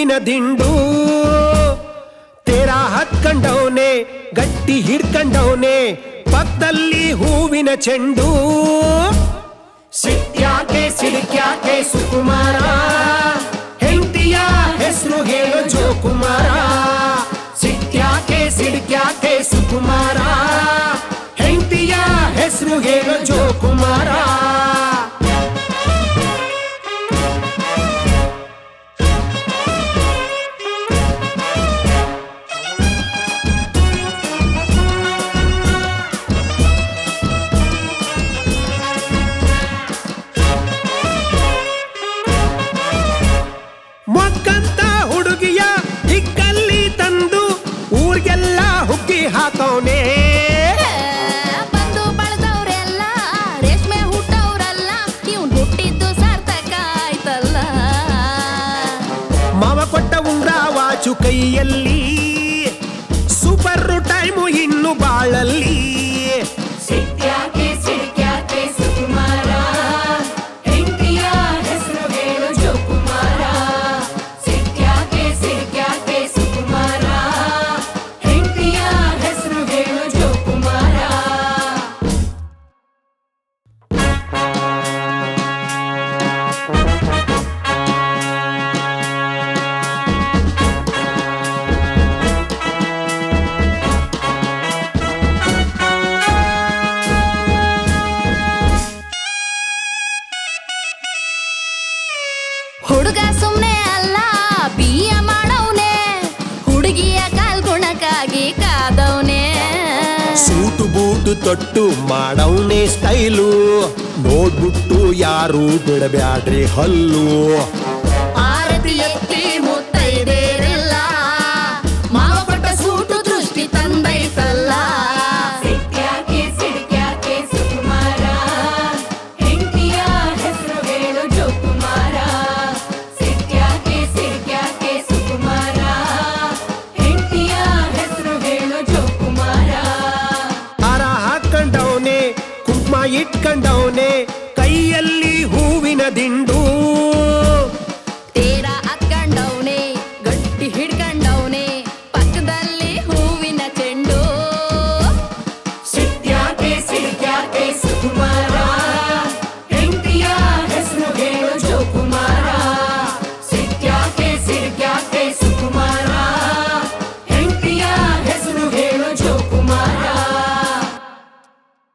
ಹೂವಿನ ದಿಂಡು ತೇರ ಹತ್ಕಂಡವನೆ ಗಟ್ಟಿ ಹಿಡ್ಕಂಡವನೆ ಪಕ್ಕದಲ್ಲಿ ಹೂವಿನ ಚೆಂಡು ಸಿಟ್ಯಾಕೆ ಸಿಡಿಕ್ಯಾಕೆ ಸುಕುಮಾರ ಹೆಂಡತಿಯ ಹೆಸರು ಹೇಳು ಜೋಕುಮಾರ ಸಿಟ್ಯಾಕೆ ಸಿಡಿಕ್ಯಾಕೆ ಸುಕುಮಾರ ಹೆಂಡತಿಯ ಹೆಸರು ಹೇಳು ಜೋಕುಮಾರ ಮೊಕ್ಕಂತ ಹುಡುಗಿಯ ಇಕ್ಕಲ್ಲಿ ತಂದು ಊರ್ಗೆಲ್ಲ ಹುಗ್ಗಿ ಹಾಕವನೇ ಬಂದು ಬಳದವ್ರೆಲ್ಲ ರೇಷ್ಮೆ ಹುಟ್ಟವ್ರಲ್ಲ ಇವ್ನ್ ಹುಟ್ಟಿದ್ದು ಸಾರ್ಥಕ ಆಯ್ತಲ್ಲ ಮಾವ ಕೊಟ್ಟ ಉಂಗ್ರ ವಾಚು ಕೈಯಲ್ಲಿ ಸೂಪರ್ ಟೈಮು ಇನ್ನು ಬಾಳಲ್ಲಿ ಸಿಟ್ಯಾಕೆ ಸಿಡ್ಕ್ಯಾಕೆ ಸುಕುಮಾರ ಹೆಂಡತಿಯ ಹೆಸರು ಹೇಳು ಜೋಕುಮಾರ ಸಿಟ್ಯಾಕೆ ಸಿಡ್ಕ್ಯಾಕೆ ಸುಕುಮಾರ ಹೆಂಡತಿಯ ಹೆಸರು ಹೇಳು ಜೋಕುಮಾರ ಹುಡುಗ ಸುಮ್ನೆ ಅಲ್ಲ ಬಿಯ ಮಾಡವ್ನೆ ಹುಡುಗಿಯ ಕಾಲ್ಗುಣಕ್ಕಾಗಿ ಕಾದವ್ನೆ ಸೂಟು ಬೂಟು ತೊಟ್ಟು ಮಾಡವನೇ ಸ್ಟೈಲು ನೋಡ್ಬಿಟ್ಟು ಯಾರು ಬಿಡಬ್ಯಾಡ್ರಿ ಹಲ್ಲು ಆರತಿ ಎತ್ತಿ ಮುತ್ತೈದೇರೆಲ್ಲ ಮಾವ ಕೊಟ್ಟ ಸೂಟು ದೃಷ್ಟಿ ತಂದೈತಲ್ಲ ಸಿಟ್ಯಾಕೆ ಸಿಡ್ಕ್ಯಾಕೆ ಸುಕುಮಾರ ಹೆಂಡತಿಯ ಹೆಸರು ಹೇಳು ಜೋಕುಮಾರ ಸಿಟ್ಯಾಕೆ ಸಿಡ್ಕ್ಯಾಕೆ ಸುಕುಮಾರ ಹೆಂಡತಿಯ ಹೆಸರು ಹೇಳು ಜೋಕುಮಾರ ಹಾರ ಹಾಕೊಂಡವನೆ ಕುಂಕುಮ ಇಟ್ಕೊಂಡವನೆ ಕೈಯಲ್ಲಿ ಹೂವಿನ ದಿಂಡು ತೇರ ಹತ್ಕಂಡವ್ನೆ ಗಟ್ಟಿ ಹಿಡ್ಕಂಡವ್ನೆ ಪಕ್ಕದಲ್ಲಿ ಹೂವಿನ ಚೆಂಡು ಸಿಟ್ಯಾಕೆ ಸಿಡ್ಕ್ಯಾಕೆ ಸುಕುಮಾರ